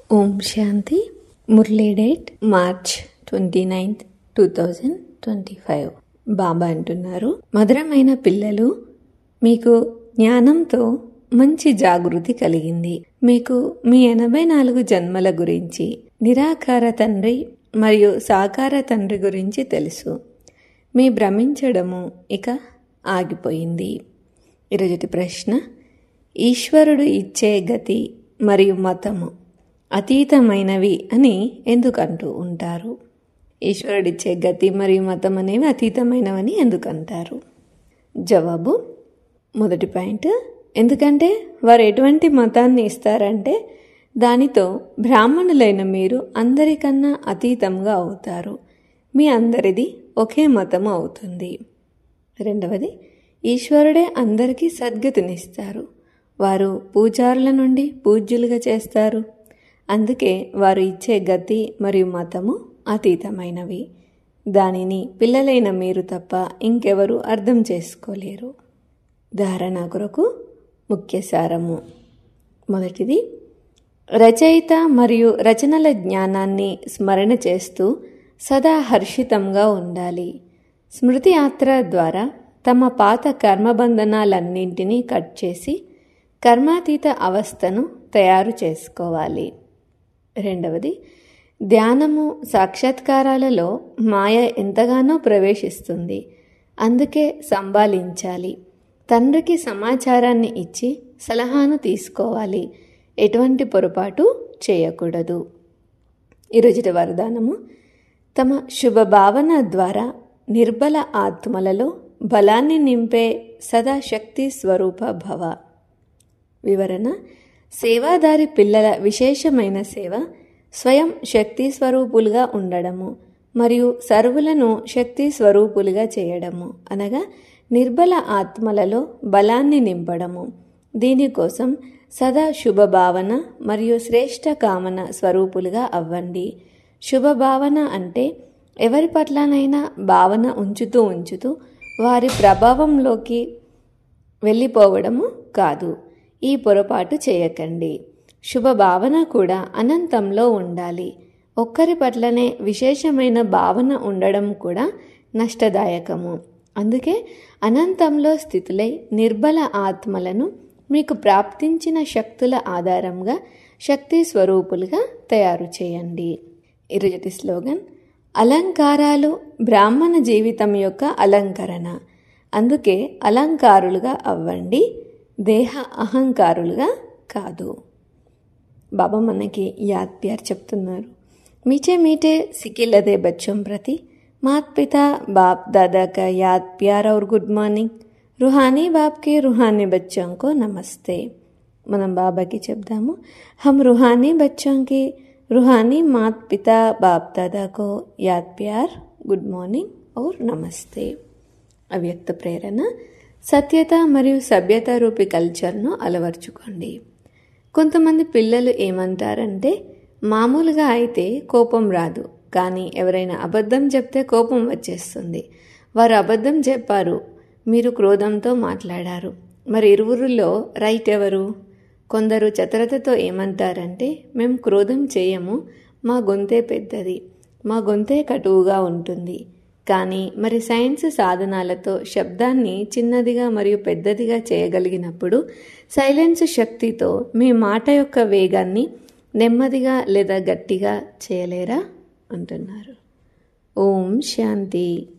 ఓం Shanti Murli date March twenty ninth two thousand twenty five Baba అంటున్నారు మధురమైన పిల్లలు మీకు జ్ఞానంతో మంచి జాగృతి కలిగింది మీకు మీ ఎనభై నాలుగు జన్మల గురించి నిరాకార తండ్రి మరియు సాకార తండ్రి గురించి తెలుసు మీ భ్రమించడము ఇక ఆగిపోయింది ఈరోజుటి ప్రశ్న ఈశ్వరుడు ఇచ్చే గతి మరియు మతము అతీతమైనవి అని ఎందుకంటూ ఉంటారు ఈశ్వరుడిచ్చే గతి మరియు మతం అనేవి అతీతమైనవని ఎందుకంటారు జవాబు మొదటి పాయింట్ ఎందుకంటే వారు ఎటువంటి మతాన్ని ఇస్తారంటే దానితో బ్రాహ్మణులైన మీరు అందరికన్నా అతీతంగా అవుతారు మీ అందరిది ఒకే మతము అవుతుంది రెండవది ఈశ్వరుడే అందరికీ సద్గతినిస్తారు వారు పూజారుల నుండి పూజ్యులుగా చేస్తారు అందుకే వారు ఇచ్చే గతి మరియు మతము అతీతమైనవి దానిని పిల్లలైన మీరు తప్ప ఇంకెవరు అర్థం చేసుకోలేరు ధారణ కొరకు ముఖ్య సారము మొదటిది రచయిత మరియు రచనల జ్ఞానాన్ని స్మరణ చేస్తూ సదా హర్షితంగా ఉండాలి స్మృతి యాత్ర ద్వారా తమ పాత కర్మబంధనాలన్నింటినీ కట్ చేసి కర్మాతీత అవస్థను తయారు చేసుకోవాలి రెండవది ధ్యానము సాక్షాత్కారాలలో మాయ ఎంతగానో ప్రవేశిస్తుంది అందుకే సంభాలించాలి తండ్రికి సమాచారాన్ని ఇచ్చి సలహాను తీసుకోవాలి ఎటువంటి పొరపాటు చేయకూడదు ఈరోజుటి వరదానము తమ శుభ భావన ద్వారా నిర్బల ఆత్మలలో బలాన్ని నింపే సదాశక్తి స్వరూప భవ వివరణ సేవాదారి పిల్లల విశేషమైన సేవ స్వయం శక్తి స్వరూపులుగా ఉండడము మరియు సర్వులను శక్తి స్వరూపులుగా చేయడము అనగా నిర్బల ఆత్మలలో బలాన్ని నింపడము దీనికోసం సదా శుభభావన మరియు శ్రేష్ట కామన స్వరూపులుగా అవ్వండి శుభభావన అంటే ఎవరి పట్లనైనా భావన ఉంచుతూ ఉంచుతూ వారి ప్రభావంలోకి వెళ్ళిపోవడము కాదు ఈ పొరపాటు చేయకండి శుభభావన కూడా అనంతంలో ఉండాలి ఒక్కరి పట్లనే విశేషమైన భావన ఉండడం కూడా నష్టదాయకము అందుకే అనంతంలో స్థితులై నిర్బల ఆత్మలను మీకు ప్రాప్తించిన శక్తుల ఆధారంగా శక్తి స్వరూపులుగా తయారు చేయండి ఇరుజటి స్లోగన్ అలంకారాలు బ్రాహ్మణ జీవితం యొక్క అలంకరణ అందుకే అలంకారులుగా అవ్వండి దేహ అహంకారులుగా కాదు బాబా మనకి యాద్ ప్యార్ చెప్తున్నారు मीठे मीठे सिके लदे बच्चों प्रति मात पिता बाप दादा का याद प्यार और गुड मॉर्निंग रूहानी बाप के रूहानी बच्चों को नमस्ते మనం బాబాకి చెప్దాము హమ్ रूहानी बच्चों के रूहानी मात पिता बाप दादा को याद प्यार గుడ్ మార్నింగ్ और నమస్తే అవ్యక్త ప్రేరణ సత్యత మరియు సభ్యత రూపి కల్చర్ను అలవర్చుకోండి కొంతమంది పిల్లలు ఏమంటారంటే మామూలుగా అయితే కోపం రాదు కానీ ఎవరైనా అబద్ధం చెప్తే కోపం వచ్చేస్తుంది వారు అబద్ధం చెప్పారు మీరు క్రోధంతో మాట్లాడారు మరి ఇరువురులో రైట్ ఎవరు కొందరు చతురతతో ఏమంటారంటే మేము క్రోధం చేయము మా గొంతే పెద్దది మా గొంతే కటువుగా ఉంటుంది కానీ మరి సైన్స్ సాధనాలతో శబ్దాన్ని చిన్నదిగా మరియు పెద్దదిగా చేయగలిగినప్పుడు సైలెన్స్ శక్తితో మీ మాట యొక్క వేగాన్ని నెమ్మదిగా లేదా గట్టిగా చేయలేరా అంటున్నారు ఓం శాంతి